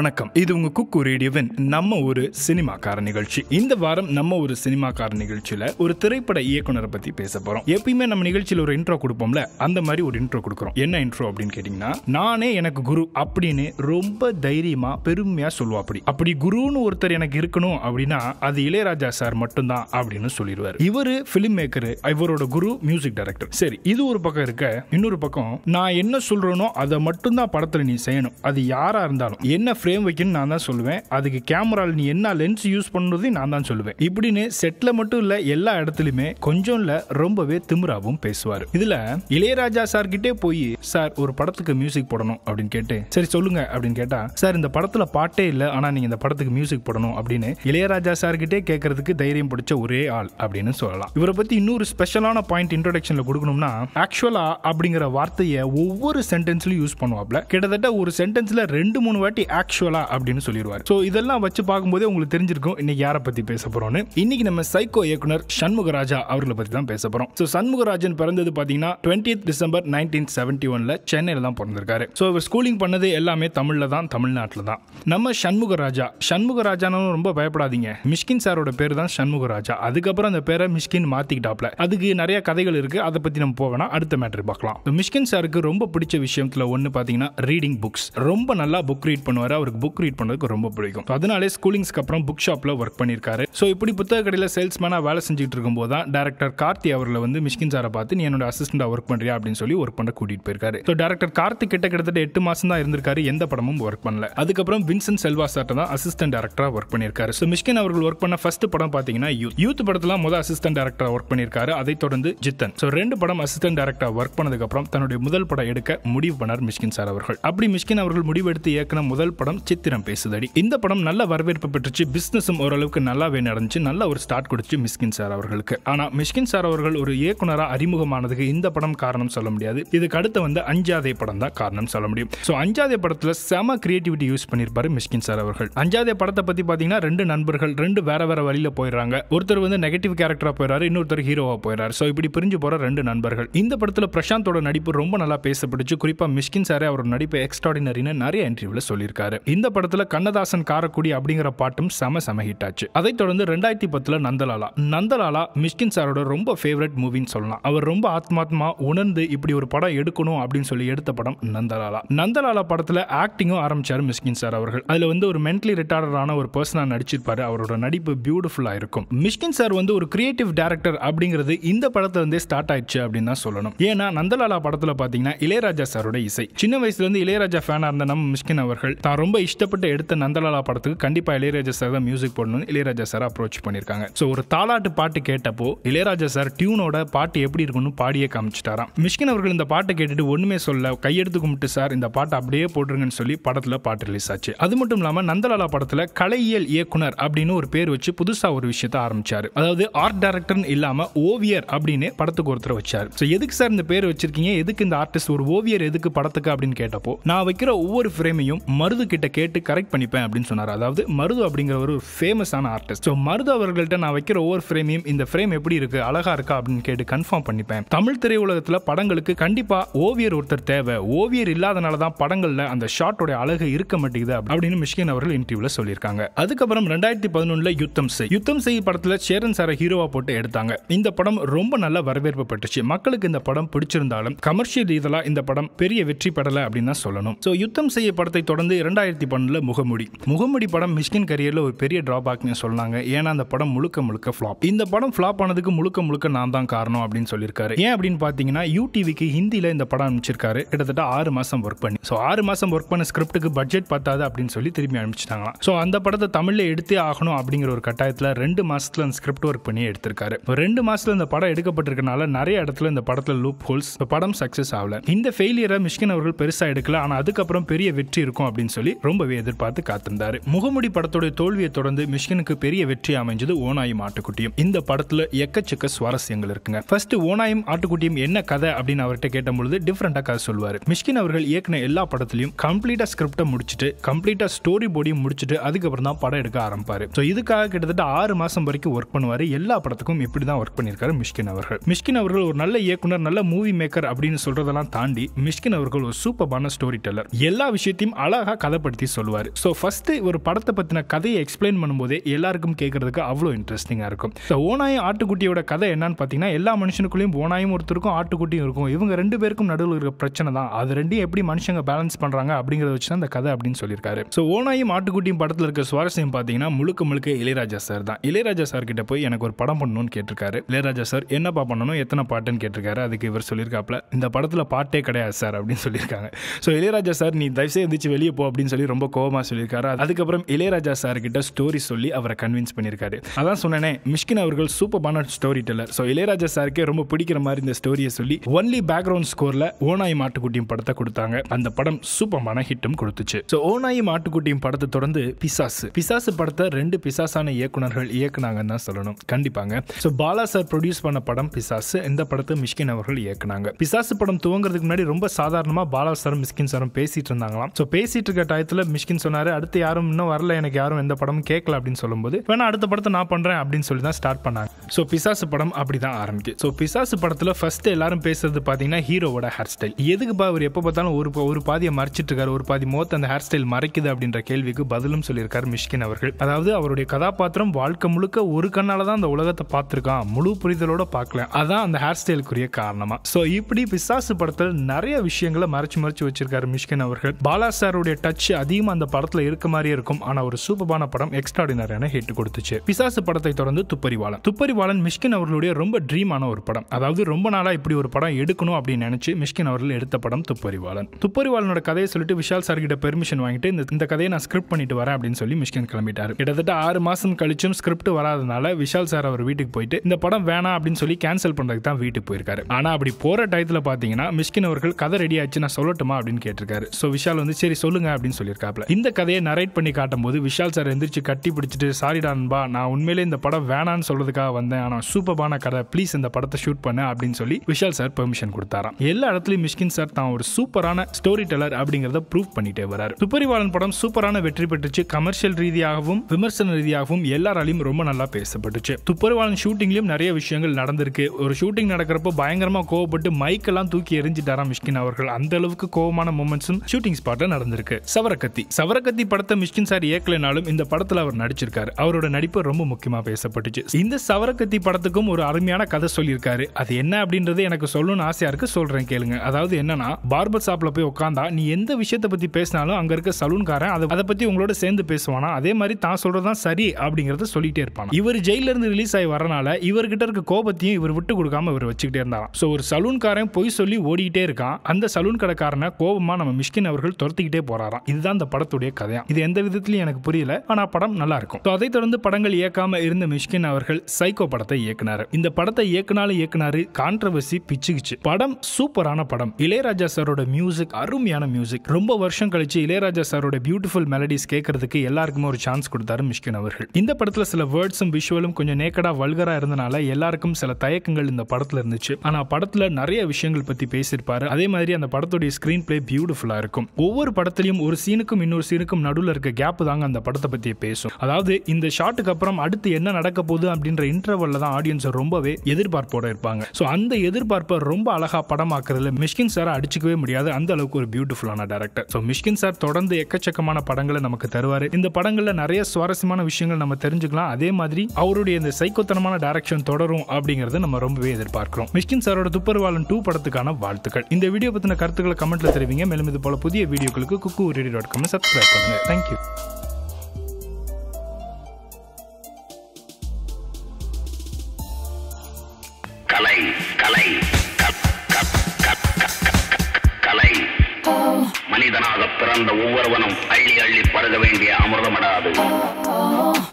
வணக்கம் இது உங்க குக்கு ரேடியோவின் நம்ம ஒரு சினிமாக்கார நிகழ்ச்சி இந்த வாரம் நம்ம ஒரு சினிமாக்கார நிகழ்ச்சியில ஒரு திரைப்பட இயக்குனரை பத்தி பேச போறோம் எப்பயுமே நம்ம நிகழ்ச்சியில ஒரு இன்ட்ரோ கொடுப்போம்ல அந்த மாதிரி ஒரு இன்ட்ரோ கொடுக்குறோம் என்ன இன்ட்ரோ அப்படின்னு கேட்டீங்கன்னா நானே எனக்கு குரு அப்படின்னு ரொம்ப தைரியமா பெருமையா சொல்லுவா அப்படி அப்படி குருன்னு ஒருத்தர் எனக்கு இருக்கணும் அப்படின்னா அது இளையராஜா சார் மட்டும்தான் அப்படின்னு சொல்லிடுவார் இவரு பிலிம் மேக்கர் இவரோட குரு மியூசிக் டைரக்டர் சரி இது ஒரு பக்கம் இருக்க இன்னொரு பக்கம் நான் என்ன சொல்றேனோ அதை மட்டும்தான் படத்துல நீ செய்யணும் அது யாரா இருந்தாலும் என்ன ஃப்ரேம் வைக்கணும் நான் தான் சொல்லுவேன் அதுக்கு கேமரால நீ என்ன லென்ஸ் யூஸ் பண்ணுறதையும் நான் தான் சொல்லுவேன் இப்படின்னு செட்ல மட்டும் இல்ல எல்லா இடத்துலயுமே கொஞ்சம் இல்ல ரொம்பவே திமிராவும் பேசுவார் இதுல இளையராஜா சார் கிட்டே போய் சார் ஒரு படத்துக்கு மியூசிக் போடணும் அப்படின்னு கேட்டு சரி சொல்லுங்க அப்படின்னு கேட்டா சார் இந்த படத்துல பாட்டே இல்ல ஆனா நீங்க இந்த படத்துக்கு மியூசிக் போடணும் அப்படின்னு இளையராஜா சார் கிட்டே கேட்கறதுக்கு தைரியம் பிடிச்ச ஒரே ஆள் அப்படின்னு சொல்லலாம் இவரை பத்தி இன்னொரு ஸ்பெஷலான பாயிண்ட் இன்ட்ரோடக்ஷன்ல கொடுக்கணும்னா ஆக்சுவலா அப்படிங்கிற வார்த்தையை ஒவ்வொரு சென்டென்ஸ்லயும் யூஸ் பண்ணுவாப்ல கிட்டத்தட்ட ஒரு சென்டென்ஸ்ல ரெண்டு மூணு வாட்டி ஆக்சுவலா அப்படின்னு சொல்லிடுவார் சோ இதெல்லாம் வச்சு பார்க்கும்போதே உங்களுக்கு தெரிஞ்சிருக்கும் இன்னைக்கு யாரை பத்தி பேச போறோம்னு இன்னைக்கு நம்ம சைக்கோ இயக்குனர் சண்முகராஜா அவர்களை பத்தி தான் பேச போறோம் சோ சண்முகராஜன் பிறந்தது பாத்தீங்கன்னா டுவெண்ட்டி டிசம்பர் நைன்டீன் செவன்டி ஒன்ல சென்னையில தான் பிறந்திருக்காரு சோ இவர் ஸ்கூலிங் பண்ணது எல்லாமே தமிழ்ல தான் தமிழ்நாட்டில் தான் நம்ம சண்முகராஜா சண்முகராஜான்னு ரொம்ப பயப்படாதீங்க மிஷ்கின் சாரோட பேர் தான் சண்முகராஜா அதுக்கப்புறம் அந்த பேரை மிஷ்கின் மாத்திக்கிட்டாப்ல அதுக்கு நிறைய கதைகள் இருக்கு அதை பத்தி நம்ம போவேனா அடுத்த மேட்டர் பார்க்கலாம் இப்ப மிஷ்கின் சாருக்கு ரொம்ப பிடிச்ச விஷயத்துல ஒன்னு பாத்தீங்கன்னா ரீடிங் புக்ஸ் ரொம்ப நல்லா புக் ரீட் பண்ணுவாரு அவருக்கு புக் ரீட் பண்ணதுக்கு ரொம்ப பிடிக்கும் So அதனாலே ஸ்கூலிங்ஸ்க்கு அப்புறம் புக் ஷாப்ல ஒர்க் பண்ணியிருக்காரு ஸோ இப்படி புத்தக கடையில் சேல்ஸ்மேனா வேலை செஞ்சுட்டு இருக்கும்போது தான் டேரக்டர் கார்த்தி அவர்களை வந்து மிஷ்கின் சாரை பார்த்து நீ என்னோட அசிஸ்டண்டா ஒர்க் பண்றியா அப்படின்னு சொல்லி ஒர்க் பண்ண கூட்டிட்டு போயிருக்காரு ஸோ டேரக்டர் கார்த்திக் கிட்ட கிட்டத்தட்ட எட்டு மாசம் தான் இருந்திருக்காரு எந்த படமும் ஒர்க் பண்ணல அதுக்கப்புறம் வின்சென்ட் செல்வா சார்ட்ட தான் அசிஸ்டன்ட் டேரக்டரா ஒர்க் பண்ணியிருக்காரு ஸோ மிஷ்கின் அவர்கள் ஒர்க் பண்ண ஃபர்ஸ்ட் படம் பாத்தீங்கன்னா யூத் யூத் படத்துல முதல் அசிஸ்டன்ட் டேரக்டரா ஒர்க் பண்ணியிருக்காரு அதை தொடர்ந்து ஜித்தன் ஸோ ரெண்டு படம் அசிஸ்டன்ட் டேரக்டரா ஒர்க் பண்ணதுக்கு அப்புறம் தன்னுடைய முதல் படம் எடுக்க முடிவு பண்ணார் மிஷ்கின் சார் அவர்கள் அப்படி மிஷ்கின் அவர்கள் முடிவெடுத்து இயக்கின முதல் படம் சித்திரம் பேசுதடி இந்த படம் நல்ல வரவேற்பு பெற்றுச்சு பிசினஸும் ஓரளவுக்கு நல்லாவே நடந்துச்சு நல்ல ஒரு ஸ்டார்ட் கொடுத்து மிஷ்கின் சார் அவர்களுக்கு ஆனா மிஷ்கின் சார் அவர்கள் ஒரு இயக்குனரா அறிமுகமானதுக்கு இந்த படம் காரணம் சொல்ல முடியாது இதுக்கு அடுத்து வந்து அஞ்சாதே படம் தான் காரணம் சொல்ல முடியும் ஸோ அஞ்சாதே படத்துல செம கிரியேட்டிவிட்டி யூஸ் பண்ணியிருப்பாரு மிஷ்கின் சார் அவர்கள் அஞ்சாதே படத்தை பத்தி பாத்தீங்கன்னா ரெண்டு நண்பர்கள் ரெண்டு வேற வேற வழியில போயிடுறாங்க ஒருத்தர் வந்து நெகட்டிவ் கேரக்டரா போயிறாரு இன்னொருத்தர் ஹீரோவா போயிறாரு ஸோ இப்படி பிரிஞ்சு போற ரெண்டு நண்பர்கள் இந்த படத்துல பிரசாந்தோட நடிப்பு ரொம்ப நல்லா பேசப்பட்டுச்சு குறிப்பா மிஷ்கின் சாரே அவர் நடிப்பு எக்ஸ்ட்ராடினரின்னு நிறைய இன்டர்வியூல சொல்லியிருக்காரு இந்த படத்துல கண்ணதாசன் காரக்குடி அப்படிங்கிற பாட்டும் செம செம ஹிட் ஆச்சு அதைத் தொடர்ந்து ரெண்டாயிரத்தி பத்துல நந்தலாலா நந்தலாலா மிஷ்கின் சாரோட ரொம்ப ஃபேவரட் மூவின்னு சொல்லலாம் அவர் ரொம்ப ஆத்மாத்மா உணர்ந்து இப்படி ஒரு படம் எடுக்கணும் அப்படின்னு சொல்லி எடுத்த படம் நந்தலாலா நந்தலாலா படத்துல ஆக்டிங்கும் ஆரம்பிச்சாரு மிஷ்கின் சார் அவர்கள் அதுல வந்து ஒரு மென்டலி ரிட்டார்டரான ஒரு பர்சனா நடிச்சிருப்பாரு அவரோட நடிப்பு பியூட்டிஃபுல்லா இருக்கும் மிஷ்கின் சார் வந்து ஒரு கிரியேட்டிவ் டேரக்டர் அப்படிங்கிறது இந்த படத்துல இருந்தே ஸ்டார்ட் ஆயிடுச்சு அப்படின்னு தான் சொல்லணும் ஏன்னா நந்தலாலா படத்துல பாத்தீங்கன்னா இளையராஜா சாரோட இசை சின்ன வயசுல இருந்து இளையராஜா ஃபேனா இருந்த நம்ம மிஷ்கின் அவர்கள் தான் ரொம்ப இஷ்டப்பட்டு எடுத்த நந்தலாலா படத்துக்கு கண்டிப்பா இளையராஜா சார் தான் மியூசிக் போடணும்னு இளையராஜா சார் அப்ரோச் பண்ணிருக்காங்க சோ ஒரு தாலாட்டு பாட்டு கேட்டப்போ இளையராஜா சார் டியூனோட பாட்டு எப்படி இருக்கும்னு பாடியே காமிச்சிட்டாராம் மிஷ்கின் அவர்கள் இந்த பாட்டை கேட்டுட்டு ஒண்ணுமே சொல்ல கையெடுத்து கும்பிட்டு சார் இந்த பாட்டை அப்படியே போட்டுருங்கன்னு சொல்லி படத்துல பாட்டு ரிலீஸ் ஆச்சு அது மட்டும் இல்லாம நந்தலாலா படத்துல கலையியல் இயக்குனர் அப்படின்னு ஒரு பேர் வச்சு புதுசா ஒரு விஷயத்த ஆரம்பிச்சாரு அதாவது ஆர்ட் டைரக்டர்னு இல்லாம ஓவியர் அப்படின்னு படத்துக்கு ஒருத்தர் வச்சாரு சோ எதுக்கு சார் இந்த பேர் வச்சிருக்கீங்க எதுக்கு இந்த ஆர்டிஸ்ட் ஒரு ஓவியர் எதுக்கு படத்துக்கு அப்படின்னு கேட்டப்போ நான் வைக்கிற ஒவ்வொரு ஃப்ரேமையும் மருது கிட்ட கேட்டு கரெக்ட் பண்ணிப்பேன் அப்படின்னு சொன்னார் அதாவது மருது அப்படிங்கிற ஒரு ஃபேமஸான ஆர்டிஸ்ட் ஸோ மருது அவர்கள்ட்ட நான் வைக்கிற ஒவ்வொரு ஃப்ரேமையும் இந்த ஃப்ரேம் எப்படி இருக்கு அழகா இருக்கா அப்படின்னு கேட்டு கன்ஃபார்ம் பண்ணிப்பேன் தமிழ் திரையுலகத்துல படங்களுக்கு கண்டிப்பா ஓவியர் ஒருத்தர் தேவை ஓவியர் இல்லாதனால தான் படங்கள்ல அந்த ஷாட்டோட அழகு இருக்க மாட்டேங்குது அப்படின்னு மிஷ்கின் அவர்கள் இன்டர்வியூல சொல்லியிருக்காங்க அதுக்கப்புறம் ரெண்டாயிரத்தி பதினொன்னுல யுத்தம் செய் யுத்தம் செய் படத்துல சேரன் சாரை ஹீரோவா போட்டு எடுத்தாங்க இந்த படம் ரொம்ப நல்ல வரவேற்பு பெற்றுச்சு மக்களுக்கு இந்த படம் பிடிச்சிருந்தாலும் கமர்ஷியல் ரீதியா இந்த படம் பெரிய வெற்றி பெறல அப்படின்னு தான் சொல்லணும் ஸோ யுத்தம் செய்ய படத்தை தொடர்ந்து இரண்டாயிரத்தி பன்னெண்டுல முகமுடி முகமுடி படம் மிஷ்கின் கரியர்ல ஒரு பெரிய டிராபேக்னு சொன்னாங்க ஏன்னா அந்த படம் முழுக்க முழுக்க ஃபிளாப் இந்த படம் ஃபிளாப் ஆனதுக்கு முழுக்க முழுக்க நான் தான் காரணம் அப்படின்னு சொல்லியிருக்காரு ஏன் அப்படின்னு பாத்தீங்கன்னா யூடிவிக்கு ஹிந்தியில இந்த படம் அனுப்பிச்சிருக்காரு கிட்டத்தட்ட ஆறு மாசம் ஒர்க் பண்ணி ஸோ ஆறு மாசம் ஒர்க் பண்ண ஸ்கிரிப்டுக்கு பட்ஜெட் பத்தாது அப்படின்னு சொல்லி திரும்பி அனுப்பிச்சிட்டாங்களாம் ஸோ அந்த படத்தை தமிழ்ல எடுத்தே ஆகணும் அப்படிங்கிற ஒரு கட்டாயத்தில் ரெண்டு மாசத்துல அந்த ஸ்கிரிப்ட் ஒர்க் பண்ணி எடுத்திருக்காரு இப்போ ரெண்டு மாசத்துல இந்த படம் எடுக்கப்பட்டிருக்கனால நிறைய இடத்துல இந்த படத்துல லூப் ஹோல்ஸ் படம் சக்சஸ் ஆகல இந்த ஃபெயிலியரை மிஷ்கின் அவர்கள் பெருசா எடுக்கல ஆனா அதுக்கப்புறம் பெரிய வெற்றி இருக்கும் அப்படின்னு சொல்லி ரொம்பவே எதிர்பார்த்து காத்திருந்தாரு முகமுடி படத்தோட தோல்வியை தொடர்ந்து மிஷ்கினுக்கு பெரிய வெற்றி அமைஞ்சது ஓனாயும் ஆட்டுக்குட்டியும் இந்த படத்துல எக்கச்சக்க சுவாரஸ்யங்கள் இருக்குங்க ஃபர்ஸ்ட் ஓனாயும் ஆட்டுக்குட்டியும் என்ன கதை அப்படின்னு அவர்கிட்ட கேட்ட பொழுது டிஃப்ரெண்டா கதை சொல்வாரு மிஷ்கின் அவர்கள் இயக்குன எல்லா படத்திலையும் கம்ப்ளீட்டா ஸ்கிரிப்டை முடிச்சுட்டு கம்ப்ளீட்டா ஸ்டோரி போர்டையும் முடிச்சுட்டு அதுக்கப்புறம் தான் படம் எடுக்க ஆரம்பிப்பாரு ஸோ இதுக்காக கிட்டத்தட்ட ஆறு மாசம் வரைக்கும் ஒர்க் பண்ணுவாரு எல்லா படத்துக்கும் இப்படி தான் ஒர்க் பண்ணியிருக்காரு மிஷ்கின் அவர்கள் மிஷ்கின் அவர்கள் ஒரு நல்ல இயக்குனர் நல்ல மூவி மேக்கர் அப்படின்னு சொல்றதெல்லாம் தாண்டி மிஷ்கின் அவர்கள் ஒரு சூப்பரான ஸ்டோரி டெல்லர் எல்லா விஷயத்தையும் அழகா கதைப்படுத்தி அறிமுகப்படுத்தி சொல்லுவார் ஸோ ஃபர்ஸ்ட் ஒரு படத்தை பற்றின கதையை எக்ஸ்பிளைன் பண்ணும்போதே எல்லாருக்கும் கேட்கறதுக்கு அவ்வளோ இன்ட்ரெஸ்டிங்காக இருக்கும் ஸோ ஓனாயும் ஆட்டுக்குட்டியோட கதை என்னன்னு பார்த்தீங்கன்னா எல்லா மனுஷனுக்குள்ளேயும் ஓனாயும் ஒருத்தருக்கும் ஆட்டுக்குட்டியும் இருக்கும் இவங்க ரெண்டு பேருக்கும் நடுவில் இருக்கிற பிரச்சனை தான் அது ரெண்டையும் எப்படி மனுஷங்க பேலன்ஸ் பண்ணுறாங்க அப்படிங்கிறத வச்சு தான் அந்த கதை அப்படின்னு சொல்லியிருக்காரு ஸோ ஓனாயும் ஆட்டுக்குட்டியும் படத்தில் இருக்க சுவாரஸ்யம் பார்த்தீங்கன்னா முழுக்க முழுக்க இளையராஜா சார் தான் இளையராஜா சார் கிட்ட போய் எனக்கு ஒரு படம் பண்ணணும்னு கேட்டிருக்காரு இளையராஜா சார் என்னப்பா பண்ணணும் எத்தனை பாட்டுன்னு கேட்டிருக்காரு அதுக்கு இவர் சொல்லியிருக்காப்ல இந்த படத்தில் பாட்டே கிடையாது சார் அப்படின்னு சொல்லியிருக்காங்க ஸோ இளையராஜா சார் நீ தயவுசெய்து எந்திரிச்சு வெளியே போ அப்படின்னு சொல்லி ரொம்ப கோவமாக சொல்லியிருக்காரு அதுக்கப்புறம் இளையராஜா சார் கிட்ட ஸ்டோரி சொல்லி அவரை கன்வின்ஸ் பண்ணியிருக்காரு அதான் சொன்னேனே மிஷ்கின் அவர்கள் சூப்பரான ஸ்டோரி டெல்லர் ஸோ இளையராஜா சாருக்கே ரொம்ப பிடிக்கிற மாதிரி இந்த ஸ்டோரியை சொல்லி ஒன்லி பேக்ரவுண்ட் ஸ்கோரில் ஓனாய் மாட்டுக்குட்டியும் படத்தை கொடுத்தாங்க அந்த படம் சூப்பரான ஹிட்டும் கொடுத்துச்சு ஸோ ஓனாயி மாட்டுக்குட்டியும் படத்தை தொடர்ந்து பிசாசு பிசாசு படத்தை ரெண்டு பிசாசான இயக்குனர்கள் இயக்குனாங்கன்னு தான் சொல்லணும் கண்டிப்பாங்க ஸோ பாலா சார் ப்ரொடியூஸ் பண்ண படம் பிசாசு இந்த படத்தை மிஷ்கின் அவர்கள் இயக்குனாங்க பிசாசு படம் துவங்குறதுக்கு முன்னாடி ரொம்ப சாதாரணமாக பாலா சாரும் மிஷ்கின் சாரும் பேசிட்டு இருந்தாங்களாம் ஸோ பேசிட்டு இருக்க டயத்தில் மிஷ்கின் சொன்னாரு அடுத்து யாரும் இன்னும் வரல எனக்கு யாரும் எந்த படமும் கேட்கல அப்படின்னு சொல்லும்போது வேணா அடுத்த படத்தை நான் பண்றேன் அப்படின்னு சொல்லி தான் ஸ்டார்ட் பண்ணாங்க ஸோ பிசாசு படம் அப்படி தான் ஆரம்பிக்கு ஸோ பிசாசு படத்தில் ஃபர்ஸ்ட் எல்லாரும் பேசுறது பார்த்தீங்கன்னா ஹீரோவோட ஹேர் ஸ்டைல் எதுக்குப்பா அவர் எப்போ பார்த்தாலும் ஒரு ஒரு பாதியை மறைச்சிட்டு இருக்காரு ஒரு பாதி மோத்த அந்த ஹேர் ஸ்டைல் மறைக்குது அப்படின்ற கேள்விக்கு பதிலும் சொல்லியிருக்காரு மிஷ்கின் அவர்கள் அதாவது அவருடைய கதாபாத்திரம் வாழ்க்கை முழுக்க ஒரு கண்ணால தான் அந்த உலகத்தை பார்த்துருக்கான் முழு புரிதலோட பார்க்கல அதான் அந்த ஹேர் ஸ்டைலுக்குரிய காரணமா ஸோ இப்படி பிசாசு படத்தில் நிறைய விஷயங்களை மறைச்சு மறைச்சு வச்சிருக்காரு மிஷ்கின் அவர்கள் பாலா சாருடைய டச் அதிகமாக அந்த படத்தில் இருக்க மாதிரியே இருக்கும் ஆனால் ஒரு சூப்பரான படம் எக்ஸ்ட்ராடினரியான ஹிட் கொடுத்துச்சு பிசாசு படத்தை தொடர்ந்து துப்பரிவாளன் துப்பரிவாளன் மிஷ்கின் அவர்களுடைய ரொம்ப ட்ரீமான ஒரு படம் அதாவது ரொம்ப நாளா இப்படி ஒரு படம் எடுக்கணும் அப்படின்னு நினைச்சு மிஷ்கின் அவர்கள் எடுத்த படம் துப்பரிவாளன் துப்பரிவாளனோட கதையை சொல்லிட்டு விஷால் சார் கிட்ட பெர்மிஷன் வாங்கிட்டு இந்த இந்த கதையை நான் ஸ்கிரிப்ட் பண்ணிட்டு வரேன் அப்படின்னு சொல்லி மிஷ்கின் கிளம்பிட்டாரு கிட்டத்தட்ட ஆறு மாசம் கழிச்சும் ஸ்கிரிப்ட் வராதனால விஷால் சார் அவர் வீட்டுக்கு போயிட்டு இந்த படம் வேணாம் அப்படின்னு சொல்லி கேன்சல் பண்றதுக்கு தான் வீட்டுக்கு போயிருக்காரு ஆனா அப்படி போற டயத்துல பாத்தீங்கன்னா மிஷ்கின் அவர்கள் கதை ரெடி ஆச்சு நான் சொல்லட்டுமா அப்படின்னு கேட்டிருக்காரு ஸோ விஷால் வந்து சரி சொல்லுங்க அப்படின்னு சொல்லியிருக்காப்ல இந்த கதையை நரேட் பண்ணி காட்டும் போது விஷால் சார் எந்திரிச்சு கட்டி பிடிச்சிட்டு சாரிடா நண்பா நான் உண்மையிலே இந்த படம் வேணான்னு சொல்றதுக்காக வந்தேன் ஆனா சூப்பரான கதை ப்ளீஸ் இந்த படத்தை ஷூட் பண்ண அப்படின்னு சொல்லி விஷால் சார் பெர்மிஷன் கொடுத்தாராம் எல்லா இடத்துலயும் மிஷ்கின் சார் தான் ஒரு சூப்பரான ஸ்டோரி டெல்லர் அப்படிங்கறத ப்ரூவ் பண்ணிட்டே வராரு துப்பரிவாளன் படம் சூப்பரான வெற்றி பெற்றுச்சு கமர்ஷியல் ரீதியாகவும் விமர்சன ரீதியாகவும் எல்லாராலையும் ரொம்ப நல்லா பேசப்பட்டுச்சு துப்பரிவாளன் ஷூட்டிங்லயும் நிறைய விஷயங்கள் நடந்திருக்கு ஒரு ஷூட்டிங் நடக்கிறப்போ பயங்கரமா கோவப்பட்டு மைக்கெல்லாம் தூக்கி எரிஞ்சிட்டாராம் மிஷ்கின் அவர்கள் அந்த அளவுக்கு கோவமான மூமெண்ட்ஸும் ஷூட்டிங் ஸ்பாட்ல நடந்திருக்கு சவரக்கத்தி சவரக்கத்தி படத்தை மிஷ்கின் சார் இயக்கலைனாலும் இந்த படத்துல அவர் நடிச்சிருக்காரு அவரோட நடிப்பு ரொம்ப முக்கியமா பேசப்பட்டுச்சு இந்த சவரக்கத்தி படத்துக்கும் ஒரு அருமையான கதை சொல்லியிருக்காரு அது என்ன அப்படின்றது எனக்கு சொல்லணும்னு ஆசையா இருக்கு சொல்றேன் கேளுங்க அதாவது என்னன்னா பார்பர் ஷாப்ல போய் உட்காந்தா நீ எந்த விஷயத்தை பத்தி பேசினாலும் அங்க இருக்க சலூன்காரன் அதை அதை பத்தி உங்களோட சேர்ந்து பேசுவானா அதே மாதிரி தான் சொல்றதுதான் சரி அப்படிங்கறத சொல்லிட்டே இருப்பான் இவர் ஜெயில இருந்து ரிலீஸ் ஆகி வரனால இவர்கிட்ட இருக்க கோபத்தையும் இவர் விட்டு கொடுக்காம இவர் வச்சுக்கிட்டே இருந்தாராம் சோ ஒரு சலூன்காரன் பொய் சொல்லி ஓடிக்கிட்டே இருக்கான் அந்த சலூன் கடைக்காரனை கோபமா நம்ம மிஷ்கின் அவர்கள் துரத்திக்கிட்டே போறாராம் இதுதான் இந்த படத்துடைய கதையா இது எந்த விதத்திலையும் எனக்கு புரியல ஆனா படம் நல்லா இருக்கும் So, அதை தொடர்ந்து படங்கள் இயக்காம இருந்த மிஷ்கின் அவர்கள் சைக்கோ படத்தை இயக்குனாரு இந்த படத்தை இயக்குனாலும் இயக்குனாரு கான்ட்ரவர்சி பிச்சுக்குச்சு படம் சூப்பரான படம் இளையராஜா சாரோட மியூசிக் அருமையான மியூசிக் ரொம்ப வருஷம் கழிச்சு இளையராஜா சாரோட பியூட்டிஃபுல் மெலடிஸ் கேட்கறதுக்கு எல்லாருக்குமே ஒரு சான்ஸ் கொடுத்தாரு மிஷ்கின் அவர்கள் இந்த படத்துல சில வேர்ட்ஸும் விஷுவலும் கொஞ்சம் நேக்கடா வல்கரா இருந்தனால எல்லாருக்கும் சில தயக்கங்கள் இந்த படத்துல இருந்துச்சு ஆனா படத்துல நிறைய விஷயங்கள் பத்தி பேசியிருப்பாரு அதே மாதிரி அந்த படத்துடைய ஸ்கிரீன் பிளே பியூட்டிஃபுல்லா இருக்கும் ஒவ்வொரு படத்துலயும் ஒரு சீனுக்கும் இன்னொரு சீனுக்கும் நடுவில் இருக்க கேப் தாங்க அந்த படத்தை பத்தி பேசும் அதாவது இந்த ஷாட்டுக்கு அப்புறம் அடுத்து என்ன நடக்க போகுது அப்படின்ற இன்டர்வல்ல தான் ஆடியன்ஸ் ரொம்பவே எதிர்பார்ப்போட இருப்பாங்க ஸோ அந்த எதிர்பார்ப்பை ரொம்ப அழகா படமாக்குறதுல மிஷ்கின் சாரை அடிச்சுக்கவே முடியாது அந்த அளவுக்கு ஒரு பியூட்டிஃபுல்லான டேரக்டர் ஸோ மிஷ்கின் சார் தொடர்ந்து எக்கச்சக்கமான படங்களை நமக்கு தருவாரு இந்த படங்கள்ல நிறைய சுவாரஸ்யமான விஷயங்கள் நம்ம தெரிஞ்சுக்கலாம் அதே மாதிரி அவருடைய இந்த சைக்கோத்தனமான டைரக்ஷன் தொடரும் அப்படிங்கறத நம்ம ரொம்பவே எதிர்பார்க்கிறோம் மிஷ்கின் சாரோட துப்பர்வாலன் டூ படத்துக்கான வாழ்த்துக்கள் இந்த வீடியோ பத்தின கருத்துக்களை கமெண்ட்ல தெரிவிங்க மேலும் இது போல புதிய வீடியோக்களுக்கு Kuku radio dot com subscribe பண்ணுங்க தேங்க்யூ கலை கலை க- க- க- க- க- கலை மனிதனாக பிறந்த ஒவ்வொருவனும் அள்ளி அள்ளி பருக வேண்டிய அமிர்தமடாது